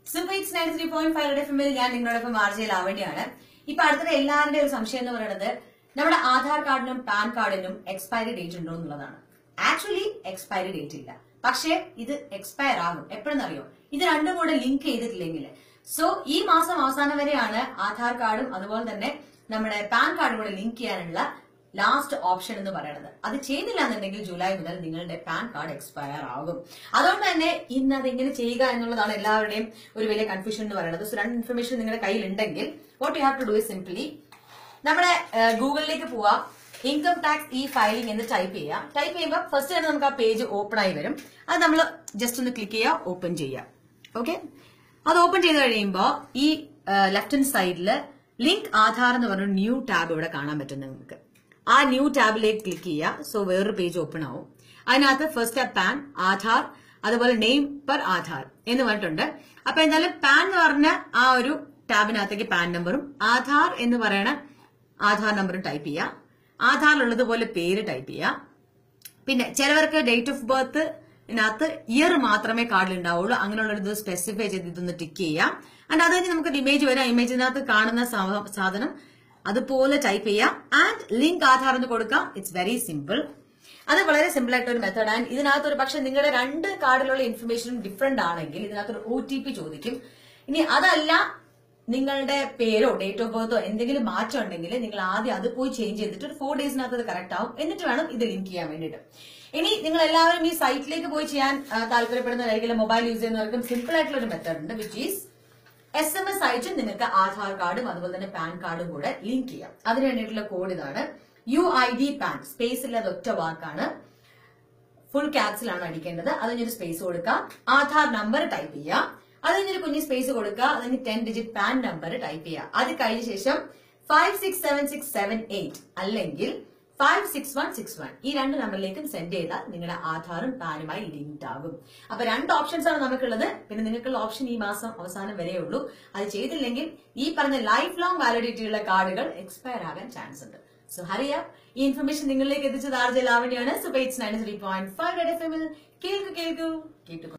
സുബൈറ്റ്സ് nine three point five F എമ്മിൽ ഞാൻ നിങ്ങളോടൊപ്പം ആർജയിൽ ആവേണ്ടിയാണ് ഇപ്പൊ അടുത്തത് എല്ലാവരുടെയും ഒരു സംശയം എന്ന് പറയുന്നത് നമ്മുടെ ആധാർ കാർഡിനും പാൻ കാർഡിനും എക്സ്പയറി ഡേറ്റ് ഉണ്ടോ എന്നുള്ളതാണ് ആക്ച്വലി എക്സ്പയറി ഡേറ്റ് ഇല്ല പക്ഷേ ഇത് എക്സ്പയർ ആകും എപ്പോഴെന്നറിയോ ഇത് രണ്ടും കൂടെ ലിങ്ക് ചെയ്തിട്ടില്ലെങ്കിൽ സോ ഈ മാസം അവസാനം വരെയാണ് ആധാർ കാർഡും അതുപോലെ തന്നെ നമ്മുടെ പാൻ കാർഡും കൂടെ ലിങ്ക് ചെയ്യാനുള്ള ലാസ്റ്റ് ഓപ്ഷൻ എന്ന് പറയുന്നത് അത് ചെയ്തില്ല എന്നുണ്ടെങ്കിൽ ജൂലൈ മുതൽ നിങ്ങളുടെ പാൻ കാർഡ് എക്സ്പയർ ആകും അതുകൊണ്ട് തന്നെ ഇന്ന് അത് എങ്ങനെ ചെയ്യുക എന്നുള്ളതാണ് എല്ലാവരുടെയും ഒരു വലിയ കൺഫ്യൂഷൻ എന്ന് പറയുന്നത് സോ രണ്ട് ഇൻഫർമേഷൻ നിങ്ങളുടെ കയ്യിൽ ഉണ്ടെങ്കിൽ what you have to do is simply നമ്മുടെ ഗൂഗിളിലേക്ക് പോവാം ഇൻകം ടാക്സ് ഇ ഫയലിംഗ് എന്ന് ടൈപ്പ് ചെയ്യുക ടൈപ്പ് ചെയ്യുമ്പോൾ ഫസ്റ്റ് തന്നെ നമുക്ക് ആ പേജ് ഓപ്പൺ ആയി വരും അത് നമ്മൾ ജസ്റ്റ് ഒന്ന് ക്ലിക്ക് ചെയ്യുക ഓപ്പൺ ചെയ്യുക ഓക്കെ അത് ഓപ്പൺ ചെയ്ത് കഴിയുമ്പോൾ ഈ ലെഫ്റ്റ് ഹാൻഡ് സൈഡിൽ ലിങ്ക് ആധാർ എന്ന് പറഞ്ഞ ന്യൂ ടാബ് ഇവിടെ കാണാൻ പറ്റും നിങ്ങൾക്ക് ആ ന്യൂ ടാബിലേക്ക് ക്ലിക്ക് ചെയ്യുക സോ വേറൊരു പേജ് ഓപ്പൺ ആവും അതിനകത്ത് ഫസ്റ്റ് പാൻ ആധാർ അതുപോലെ നെയിം പെർ ആധാർ എന്ന് പറഞ്ഞിട്ടുണ്ട് അപ്പൊ എന്തായാലും പാൻ എന്ന് പറഞ്ഞ ആ ഒരു ടാബിനകത്തേക്ക് പാൻ നമ്പറും ആധാർ എന്ന് പറയണ ആധാർ നമ്പറും ടൈപ്പ് ചെയ്യുക ആധാറിലുള്ളതുപോലെ പേര് ടൈപ്പ് ചെയ്യുക പിന്നെ ചിലവർക്ക് ഡേറ്റ് ഓഫ് ബർത്ത് ഇതിനകത്ത് ഇയർ മാത്രമേ കാർഡിൽ ഉണ്ടാവുള്ളൂ അങ്ങനെയുള്ള ഇത് സ്പെസിഫൈ ചെയ്ത് ഇതൊന്ന് ടിക്ക് ചെയ്യാം ആൻഡ് അത് കഴിഞ്ഞ് നമുക്ക് ഇമേജ് വരാം ഇമേജിനകത്ത് കാണുന്ന സാ- സാധനം അതുപോലെ ടൈപ്പ് ചെയ്യാം ആൻഡ് ലിങ്ക് ആധാർ എന്ന് കൊടുക്കാം ഇറ്റ്സ് വെരി സിമ്പിൾ അത് വളരെ സിമ്പിൾ ആയിട്ട് ഒരു മെത്തേഡ് ആൻഡ് ഇതിനകത്ത് ഒരു പക്ഷെ നിങ്ങളുടെ രണ്ട് കാർഡിലുള്ള ഇൻഫർമേഷനും ഡിഫറെന്റ് ആണെങ്കിൽ ഇതിനകത്ത് ഒരു ഒ ടി പി ചോദിക്കും ഇനി അതല്ല നിങ്ങളുടെ പേരോ ഡേറ്റ് ഓഫ് ബർത്തോ എന്തെങ്കിലും മാറ്റം ഉണ്ടെങ്കിൽ നിങ്ങൾ ആദ്യം അത് പോയി ചേഞ്ച് ചെയ്തിട്ട് ഒരു ഫോർ ഡേയ്സിനകത്ത് അത് കറക്റ്റ് ആവും എന്നിട്ട് വേണം ഇത് ലിങ്ക് ചെയ്യാൻ വേണ്ടിയിട്ട് ഇനി നിങ്ങൾ എല്ലാവരും ഈ സൈറ്റിലേക്ക് പോയി ചെയ്യാൻ ആ, താല്പര്യപ്പെടുന്നവരായിരിക്കും മൊബൈൽ യൂസ് ചെയ്യുന്നവർക്കും സിമ്പിൾ ആയിട്ടുള്ള ഒരു മെത്തേഡ് ഉണ്ട് which is S M S അയച്ചും നിങ്ങൾക്ക് ആധാർ കാർഡും അതുപോലെ തന്നെ പാൻ കാർഡും കൂടെ ലിങ്ക് ചെയ്യാം അതിന് വേണ്ടിയിട്ടുള്ള കോഡ് ഇതാണ് U I D PAN space ഇല്ലാതെ ഒറ്റ വാക്കാണ് ഫുൾ ക്യാപ്സിലാണ് അടിക്കേണ്ടത് അതിനൊരു സ്പേസ് കൊടുക്കാം ആധാർ നമ്പർ ടൈപ്പ് ചെയ്യുക അതിനൊരു കുഞ്ഞ് സ്പേസ് കൊടുക്കുക അതിന് ten digit PAN number type ചെയ്യുക അത് കഴിഞ്ഞ ശേഷം five six seven six seven eight അല്ലെങ്കിൽ five six one six one ഈ രണ്ട് നമ്പറിലേക്കും സെൻഡ് ചെയ്താൽ നിങ്ങളുടെ ആധാറും പാനുമായി ലിങ്ക്ഡ് ആകും അപ്പൊ രണ്ട് ഓപ്ഷൻസ് ആണ് നമുക്കുള്ളത് പിന്നെ നിങ്ങൾക്കുള്ള ഓപ്ഷൻ ഈ മാസം അവസാനം വരെ ഉള്ളൂ അത് ചെയ്തില്ലെങ്കിൽ ഈ പറഞ്ഞ ലൈഫ് ലോങ് വാലിഡിറ്റി ഉള്ള കാർഡുകൾ എക്സ്പയർ ആകാൻ ചാൻസ് ഉണ്ട് സോ ഹറിയ ഈ ഇൻഫർമേഷൻ നിങ്ങളിലേക്ക് എത്തിച്ചത് ആർജെ ലാവണ്യാണ് സോ പേറ്റ്സ് nine three point five F എമ്മിൽ കേൾക്കു കേൾക്കൂ കേട്ടു